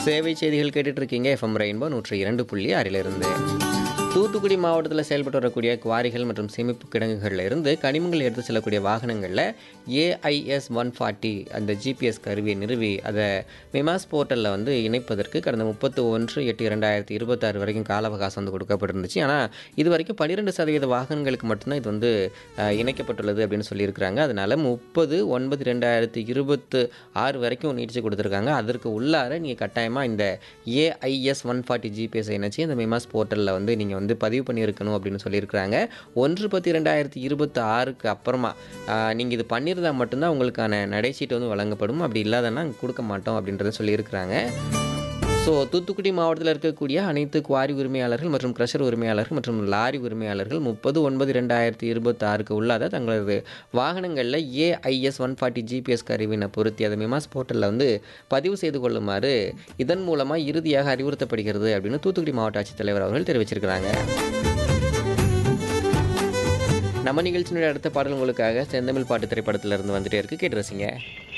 சேவை செய்திகள் கேட்டுட்டு இருக்கீங்க எஃப்எம் ரெயின்போ நூற்றி இரண்டு புள்ளி ஆறிலிருந்து தூத்துக்குடி மாவட்டத்தில் செயல்பட்டு வரக்கூடிய குவாரிகள் மற்றும் சேமிப்பு கிடங்குகளில் இருந்து கனிமங்கள் எடுத்து செல்லக்கூடிய வாகனங்களில் ஏஐஎஸ் ஒன் ஃபார்ட்டி அந்த ஜிபிஎஸ் கருவியை நிறுவி அதை மிமாஸ் போர்ட்டலில் வந்து இணைப்பதற்கு கடந்த முப்பத்து ஒன்று எட்டு இரண்டாயிரத்தி இருபத்தாறு வரைக்கும் கால அவகாசம் வந்து கொடுக்கப்பட்டிருந்துச்சு ஆனால் இது வரைக்கும் பன்னிரெண்டு சதவீத வாகனங்களுக்கு மட்டும்தான் இது வந்து அஹ், இணைக்கப்பட்டுள்ளது அப்படின்னு சொல்லியிருக்கிறாங்க அதனால் முப்பது ஒன்பது ரெண்டாயிரத்தி இருபத்து ஆறு வரைக்கும் நீட்டிச்சு கொடுத்துருக்காங்க அதற்கு உள்ளார நீங்கள் கட்டாயமாக இந்த ஏஐஎஸ் ஒன் ஃபார்ட்டி ஜிபிஎஸ் இணைச்சி இந்த மிமாஸ் போர்ட்டலில் வந்து நீங்கள் வந்து பதிவு பண்ணியிருக்கணும் அப்படின்னு சொல்லியிருக்கிறாங்க ஒன்று பத்து ரெண்டாயிரத்தி இருபத்தி ஆறுக்கு அப்புறமா நீங்கள் இது பண்ணியிருந்தா மட்டும்தான் உங்களுக்கான நடைச்சீட்டு வந்து வழங்கப்படும் அப்படி இல்லாதன்னா கொடுக்க மாட்டோம் அப்படின்றத சொல்லியிருக்கிறாங்க ஸோ தூத்துக்குடி மாவட்டத்தில் இருக்கக்கூடிய அனைத்து குவாரி உரிமையாளர்கள் மற்றும் க்ரஷர் உரிமையாளர்கள் மற்றும் லாரி உரிமையாளர்கள் முப்பது ஒன்பது ரெண்டாயிரத்தி இருபத்தாறுக்கு உள்ளாத தங்களது வாகனங்களில் ஏஐஎஸ் ஒன் ஃபார்ட்டி ஜிபிஎஸ் கருவினை பொருத்தி அதை மிமாஸ் போர்ட்டலில் வந்து பதிவு செய்து கொள்ளுமாறு இதன் மூலமாக இறுதியாக அறிவுறுத்தப்படுகிறது அப்படின்னு தூத்துக்குடி மாவட்ட ஆட்சித்தலைவர் அவர்கள் தெரிவிச்சிருக்கிறாங்க நம்ம நிகழ்ச்சியினுடைய அடுத்த பாடல் உங்களுக்காக செந்தமிழ் பாட்டு திரைப்படத்திலிருந்து வந்துட்டே இருக்கு கேட்டு ரசிங்க